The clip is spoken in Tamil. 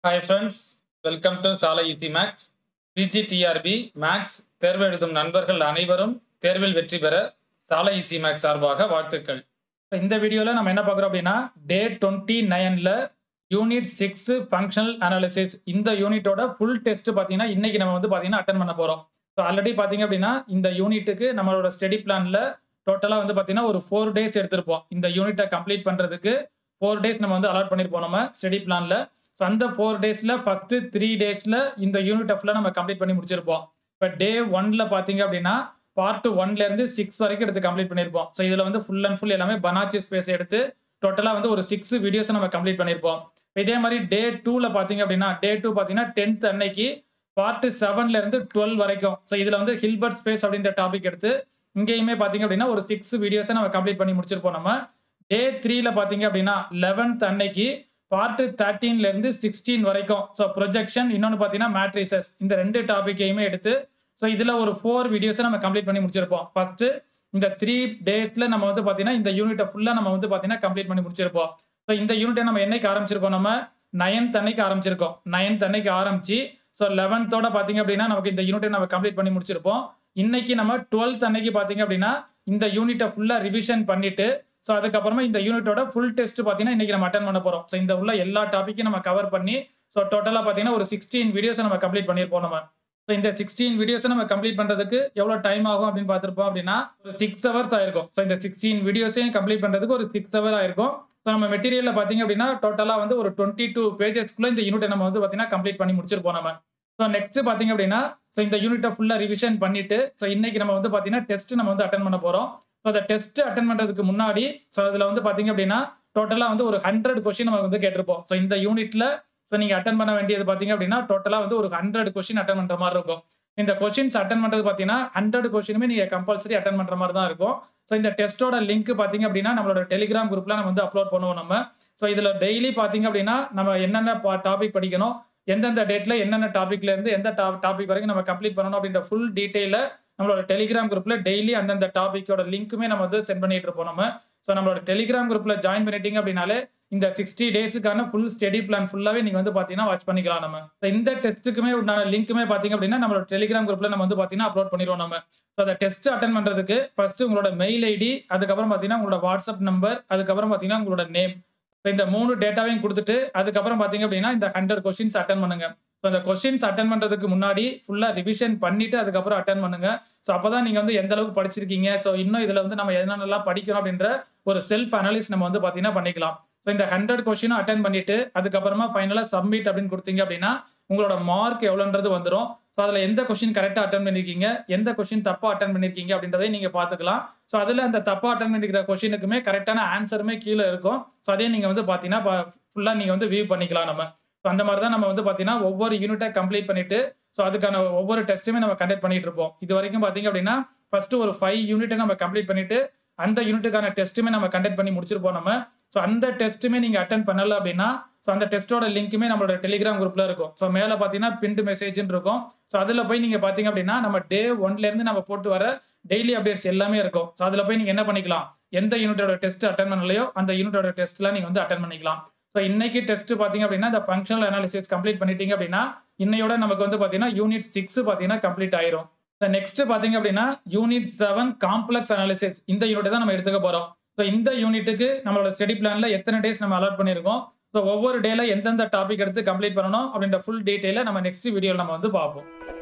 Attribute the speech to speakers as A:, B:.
A: ஹாய் ஃப்ரெண்ட்ஸ் வெல்கம் டு சாலை ஈசி மேக்ஸ் பிஜிடிஆர்பி மேக்ஸ் தேர்வு எழுதும் நண்பர்கள் அனைவரும் தேர்வில் வெற்றி பெற சாலை ஈசி மேக்ஸ் சார்பாக வாழ்த்துக்கள் இப்ப இந்த வீடியோவில் நம்ம என்ன பார்க்குறோம் அப்படின்னா டே டுவெண்ட்டி நைனில் யூனிட் சிக்ஸ் ஃபங்க்ஷனல் அனாலிசிஸ் இந்த யூனிட்டோட ஃபுல் டெஸ்ட் பார்த்தீங்கன்னா இன்னைக்கு நம்ம வந்து பார்த்தீங்கன்னா அட்டன் பண்ண போகிறோம் ஸோ ஆல்ரெடி பார்த்தீங்க அப்படின்னா இந்த யூனிட்டுக்கு நம்மளோட ஸ்டடி பிளானில் டோட்டலாக வந்து பார்த்தீங்கன்னா ஒரு ஃபோர் டேஸ் எடுத்திருப்போம் இந்த யூனிட்டை கம்ப்ளீட் பண்ணுறதுக்கு ஃபோர் டேஸ் நம்ம வந்து அலாட் பண்ணியிருப்போம் நம்ம ஸ்டடி பிளானில் ஸோ அந்த ஃபோர் டேஸில் ஃபஸ்ட்டு த்ரீ டேஸில் இந்த யூனிட்டை ஃபுல்லாக நம்ம கம்ப்ளீட் பண்ணி முடிச்சிருப்போம் இப்போ டே ஒன்ல பார்த்தீங்க அப்படின்னா பார்ட் ஒன்லேருந்து சிக்ஸ் வரைக்கும் எடுத்து கம்ப்ளீட் பண்ணியிருப்போம் ஸோ இதில் வந்து ஃபுல் அண்ட் ஃபுல் எல்லாமே பனாச்சி ஸ்பேஸ் எடுத்து டோட்டலாக வந்து ஒரு சிக்ஸ் வீடியோஸ் நம்ம கம்ப்ளீட் பண்ணியிருப்போம் இதே மாதிரி டே டூவில் பார்த்தீங்க அப்படின்னா டே டூ பார்த்தீங்கன்னா டென்த் அன்னைக்கு பார்ட் செவன்லேருந்து டுவெல் வரைக்கும் ஸோ இதில் வந்து ஹில்பர்ட் ஸ்பேஸ் அப்படின்ற டாபிக் எடுத்து இங்கேயுமே பார்த்தீங்க அப்படின்னா ஒரு சிக்ஸ் வீடியோஸை நம்ம கம்ப்ளீட் பண்ணி முடிச்சிருப்போம் நம்ம டே த்ரீல பார்த்தீங்க அப்படின்னா லெவன்த் அன்னைக்கு பார்ட் தேர்ட்டீன்லேருந்து சிக்ஸ்டீன் வரைக்கும் ஸோ ப்ரொஜெக்ஷன் இன்னொன்று பார்த்தீங்கன்னா மேட்ரிசஸ் இந்த ரெண்டு டாப்பிக்கையுமே எடுத்து ஸோ இதில் ஒரு ஃபோர் வீடியோஸை நம்ம கம்ப்ளீட் பண்ணி முடிச்சிருப்போம் ஃபர்ஸ்ட் இந்த த்ரீ டேஸில் நம்ம வந்து பார்த்தீங்கன்னா இந்த யூனிட்டை ஃபுல்லாக நம்ம வந்து பார்த்தீங்கன்னா கம்ப்ளீட் பண்ணி முடிச்சிருப்போம் ஸோ இந்த யூனிட்டை நம்ம என்னைக்கு ஆரம்பிச்சிருக்கோம் நம்ம நைன்த் அன்னைக்கு ஆரம்பிச்சிருக்கோம் நைன்த் அன்னைக்கு ஆரம்பிச்சு ஸோ லெவன்த்தோட பார்த்தீங்க அப்படின்னா நமக்கு இந்த யூனிட்டை நம்ம கம்ப்ளீட் பண்ணி முடிச்சிருப்போம் இன்னைக்கு நம்ம டுவெல்த் அன்னைக்கு பார்த்தீங்க அப்படின்னா இந்த யூனிட்டை ஃபுல்லாக ரிவிஷன் பண்ணிட்டு ஸோ அதுக்கப்புறமா இந்த யூனிட்டோட ஃபுல் டெஸ்ட் பார்த்தீங்கன்னா இன்னைக்கு நம்ம அட்டன் பண்ண போகிறோம் ஸோ இந்த உள்ள எல்லா டாப்பிக்கும் நம்ம கவர் பண்ணி ஸோ டோட்டலாக பார்த்தீங்கன்னா ஒரு சிக்ஸ்டீன் வீடியோஸை நம்ம கம்ப்ளீட் பண்ணியிருப்போம் நம்ம ஸோ இந்த சிக்ஸ்டீன் வீடியோஸை நம்ம கம்ப்ளீட் பண்ணுறதுக்கு எவ்வளோ டைம் ஆகும் அப்படின்னு பார்த்துருப்போம் அப்படின்னா ஒரு சிக்ஸ் ஹவர்ஸ் ஆயிருக்கும் ஸோ இந்த சிக்ஸ்டீன் வீடியோஸையும் கம்ப்ளீட் பண்ணுறதுக்கு ஒரு சிக்ஸ் ஹவர் ஆயிருக்கும் ஸோ நம்ம மெட்டீரியலில் பார்த்தீங்க அப்படின்னா டோட்டலாக வந்து ஒரு டுவெண்ட்டி டூ பேஜஸ்க்குள்ள இந்த யூனிட்டை நம்ம வந்து பார்த்தீங்கன்னா கம்ப்ளீட் பண்ணி முடிச்சிருப்போம் நம்ம ஸோ நெக்ஸ்ட் பார்த்தீங்க அப்படின்னா ஸோ இந்த யூனிட்டை ஃபுல்லாக ரிவிஷன் பண்ணிட்டு ஸோ இன்னைக்கு நம்ம வந்து பார்த்தீங்கன்னா டெஸ்ட் நம்ம வந்து அட்டன் பண்ண போகிறோம் ஸோ அந்த டெஸ்ட் அட்டன் பண்ணுறதுக்கு முன்னாடி ஸோ அதில் வந்து பார்த்தீங்க அப்படின்னா டோட்டலாக வந்து ஒரு ஹண்ட்ரட் கொஸ்டின் நம்ம வந்து கேட்டிருப்போம் ஸோ இந்த யூனிட்ல ஸோ நீங்கள் அட்டன் பண்ண வேண்டியது பார்த்தீங்க அப்படின்னா டோட்டலாக வந்து ஒரு ஹண்ட்ரட் கொஸ்டின் அட்டன் பண்ணுற மாதிரி இருக்கும் இந்த கொஸ்டின்ஸ் அட்டன் பண்ணுறது பார்த்தீங்கன்னா ஹண்ட்ரட் கொஸ்டினுமே நீங்கள் கம்பல்சரி அட்டன் பண்ணுற மாதிரி தான் இருக்கும் ஸோ இந்த டெஸ்ட்டோட லிங்க் பார்த்தீங்க அப்படின்னா நம்மளோட டெலிகிராம் குரூப்ல நம்ம வந்து அப்லோட் பண்ணுவோம் நம்ம ஸோ இதில் டெய்லி பார்த்தீங்க அப்படின்னா நம்ம என்னென்ன டாபிக் படிக்கணும் எந்தெந்த டேட்ல என்னென்ன டாபிக்ல இருந்து எந்த டாபிக் வரைக்கும் நம்ம கம்ப்ளீட் பண்ணணும் அப்படின்ற ஃபுல் டீட்டெயில நம்மளோட டெலிகிராம் குரூப்ல டெய்லி அந்தந்த டாபிக்கோட லிங்க்குமே நம்ம வந்து சென்ட் பண்ணிட்டு இருப்போம் நம்ம ஸோ நம்மளோட டெலிகிராம் குரூப்ல ஜாயின் பண்ணிட்டீங்க அப்படின்னாலே இந்த சிக்ஸ்டி டேஸுக்கான ஃபுல் ஸ்டடி பிளான் ஃபுல்லாவே நீங்க வந்து பாத்தீங்கன்னா வாட்ச் பண்ணிக்கலாம் நம்ம So, இந்த டெஸ்ட்டுக்குமே உண்டான லிங்க்குமே பாத்தீங்க அப்படின்னா நம்மளோட டெலிகிராம் குரூப்ல நம்ம வந்து பாத்தீங்கன்னா அப்லோட் பண்ணிடுவோம் நம்ம ஸோ அந்த டெஸ்ட் அட்டன் பண்றதுக்கு ஃபர்ஸ்ட் உங்களோட மெயில் ஐடி அதுக்கப்புறம் பாத்தீங்கன்னா உங்களோட வாட்ஸ்அப் நம்பர் அதுக்கப்புறம் பாத்தீங்கன்னா உங்களோட நேம் இந்த மூணு டேட்டாவையும் கொடுத்துட்டு அதுக்கப்புறம் பாத்தீங்க அப்படின்னா இந்த ஹண்ட்ரட் கொஸ்டின்ஸ் அட்டன் பண்ணுங்க ஸோ அந்த கொஸ்டின்ஸ் அட்டன் பண்றதுக்கு முன்னாடி ஃபுல்லா ரிவிஷன் பண்ணிட்டு அதுக்கப்புறம் அட்டன் பண்ணுங்க ஸோ அப்பதான் நீங்க வந்து எந்த அளவுக்கு படிச்சிருக்கீங்க ஸோ இன்னும் இதுல வந்து நம்ம என்னென்னலாம் படிக்கணும் அப்படின்ற ஒரு செல்ஃப் அனாலிஸ் நம்ம வந்து பாத்தீங்கன்னா பண்ணிக்கலாம் ஸோ இந்த ஹண்ட்ரட் கொஸ்டினும் அட்டன் பண்ணிட்டு அதுக்கப்புறமா ஃபைனலாக சப்மிட் அப்படின்னு கொடுத்தீங்க அப்படின்னா உங்களோட மார்க் எவ்வளோன்றது வந்துடும் ஸோ அதில் எந்த கொஸ்டின் கரெக்டாக அட்டன் பண்ணியிருக்கீங்க எந்த கொஸ்டின் தப்பாக அட்டன் பண்ணியிருக்கீங்க அப்படின்றதை நீங்கள் பார்த்துக்கலாம் ஸோ அதில் அந்த தப்பாக அட்டன் பண்ணியிருக்கிற கொஸ்டினுக்குமே கரெக்டான ஆன்சருமே கீழே இருக்கும் ஸோ அதையும் நீங்கள் வந்து பார்த்தீங்கன்னா ஃபுல்லாக நீங்கள் வந்து வியூ பண்ணிக்கலாம் நம்ம ஸோ அந்த மாதிரி தான் நம்ம வந்து பார்த்தீங்கன்னா ஒவ்வொரு யூனிட்டை கம்ப்ளீட் பண்ணிட்டு ஸோ அதுக்கான ஒவ்வொரு டெஸ்ட்டுமே நம்ம கண்டக்ட் பண்ணிட்டு இருப்போம் இது வரைக்கும் பார்த்தீங்க அப்படின்னா ஃபர்ஸ்ட் ஒரு ஃபைவ் யூனிட்டை நம்ம கம்ப்ளீட் பண்ணிட்டு அந்த யூனிட்டுக்கான டெஸ்ட்டுமே நம்ம கண்டக்ட் பண்ணி முடிச்சிருப்போம் நம்ம ஸோ அந்த டெஸ்ட்டுமே நீங்கள் அட்டன் பண்ணல அப்படின்னா ஸோ அந்த டெஸ்ட்டோட லிங்க்குமே நம்மளோட டெலிகிராம் குரூப்ல இருக்கும் ஸோ மேலே பார்த்தீங்கன்னா பின்ட் மெசேஜ்னு இருக்கும் ஸோ அதில் போய் நீங்கள் பார்த்தீங்க அப்படின்னா நம்ம டே ஒன்லேருந்து நம்ம போட்டு வர டெய்லி அப்டேட்ஸ் எல்லாமே இருக்கும் ஸோ அதில் போய் நீங்கள் என்ன பண்ணிக்கலாம் எந்த யூனிட்டோட டெஸ்ட் அட்டன் பண்ணலையோ அந்த யூனிட்டோட டெஸ்ட்லாம் நீங்கள் வந்து அட்டன் பண்ணிக்கலாம் ஸோ இன்னைக்கு டெஸ்ட் பார்த்தீங்க அப்படின்னா இந்த ஃபங்க்ஷனல் அனாலிசிஸ் கம்ப்ளீட் பண்ணிட்டீங்க அப்படின்னா இன்னையோட நமக்கு வந்து பார்த்தீங்கன்னா யூனிட் சிக்ஸ் பார்த்தீங்கன்னா கம்ப்ளீட் ஆயிரும் நெக்ஸ்ட் பார்த்தீங்க அப்படின்னா யூனிட் செவன் காம்ப்ளெக்ஸ் அனாலிசிஸ் இந்த யூனிட் தான் நம்ம எடுத்துக்க போகிறோம் ஸோ இந்த யூனிட்டுக்கு நம்மளோட ஸ்டடி பிளான்ல எத்தனை டேஸ் நம்ம அலாட் பண்ணியிருக்கோம் ஸோ ஒவ்வொரு டேல எந்தெந்த டாபிக் எடுத்து கம்ப்ளீட் பண்ணணும் அப்படின்ற ஃபுல் டீட்டெயில நம்ம நெக்ஸ்ட் வீடியோவில் நம்ம வந்து பார்ப்போம்